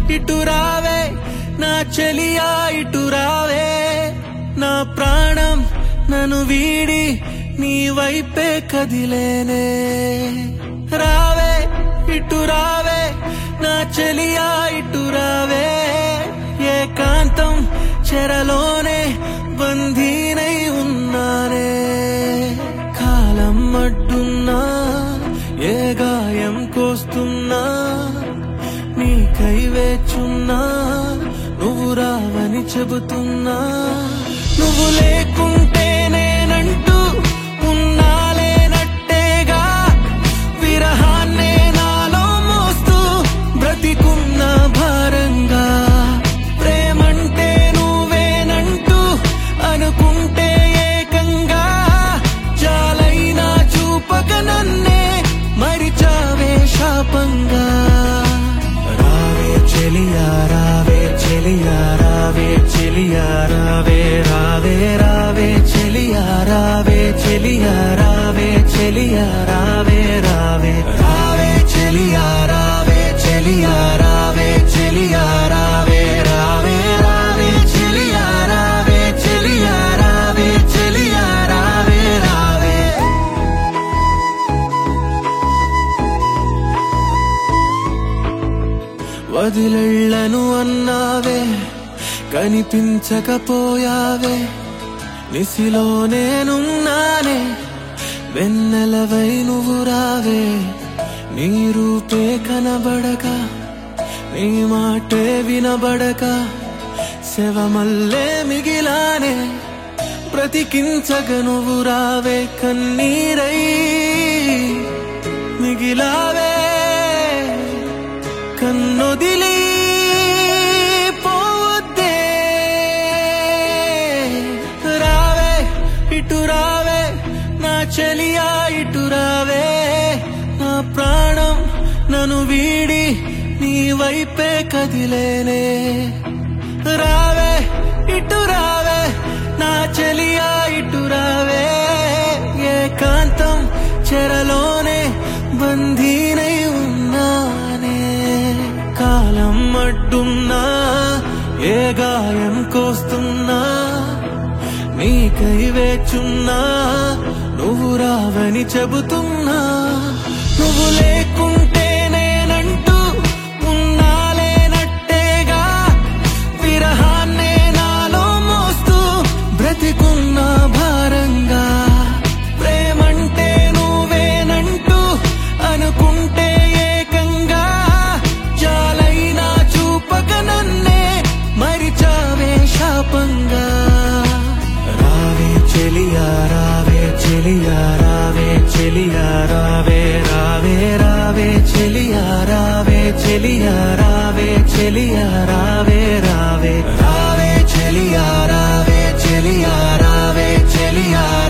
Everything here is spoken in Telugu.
ఇటు రావే నా చెలియా ఇటు రావే నా ప్రాణం నన్ను వీడి నీ వైపే కదిలేనే రావే ఇటు రావే నా చెలియా ఇటు రావే ఏకాంతం చెరలోనే బంధీనై ఉన్నానే కాలం అడ్డున్నా ఏ గాయం కోస్తున్నా నీకై వేచున్నా నువ్వు రావని చెబుతున్నా నువ్వు లేకుంటే నేనంటూ ఉన్నాలేనట్టేగా విరహాన్నే నాలో మోస్తూ బ్రతికున్న భారంగా ప్రేమంటే నువ్వేనంటూ అనుకుంటే ఏకంగా చాలైనా చూపక నన్నే మరిచావే శాపంగా రావే చెలియా రావే చెలియా రావే చెలియా రావే రావే రావే చెలియా రావే చెలియా రావే చెలియా రావే రావే రావే చెలియా రావే చెలియా రావే చెలియా రావే రావే రావే చెలియా రావే చెలియా రావే చెలియా రావే రావే వదిలెళ్ళను అన్నావే కనిపించకపోయావే నిసిలో నేనున్నానే వెన్నెలవై నువ్వు రావే నీ రూపే కనబడక నీ మాటే వినబడక శవమల్లే మిగిలానే బ్రతికించగ నువ్వు రావే కన్నీరై మిగిలావే కన్నొదిలి పోవద్దే రావే ఇటు రావే నా చెలియా ఇటు రావే నా ప్రాణం నన్ను వీడి నీ వైపే కదిలేనే రావే ఇటు రావే నా చెలియా ఇటు రావే ఏకాంతం చెరలోనే బంధీనై ఉన్నానే కాలం అడ్డున్నా ఏ గాయం కోస్తున్నా నీకై వేచున్నా నువ్వు రావని చెబుతున్నా నువ్వు లేకుంటే నేనంటూ ఉన్నాలేనట్టేగా విరహాన్నే నాలో మోస్తూ బ్రతికున్న భారంగా ప్రేమంటే నువ్వేనంటూ అనుకుంటే ఏకంగా చాలైనా చూపక నన్నే మరిచావే శాపంగా రావే చెలియా రావే చెలియా రావే చెలియా రావే రావే రావే చెలియా రావే చెలియా రావే చెలియా రావే రావే రావే చెలియా రావే చెలియా రావే చెలియా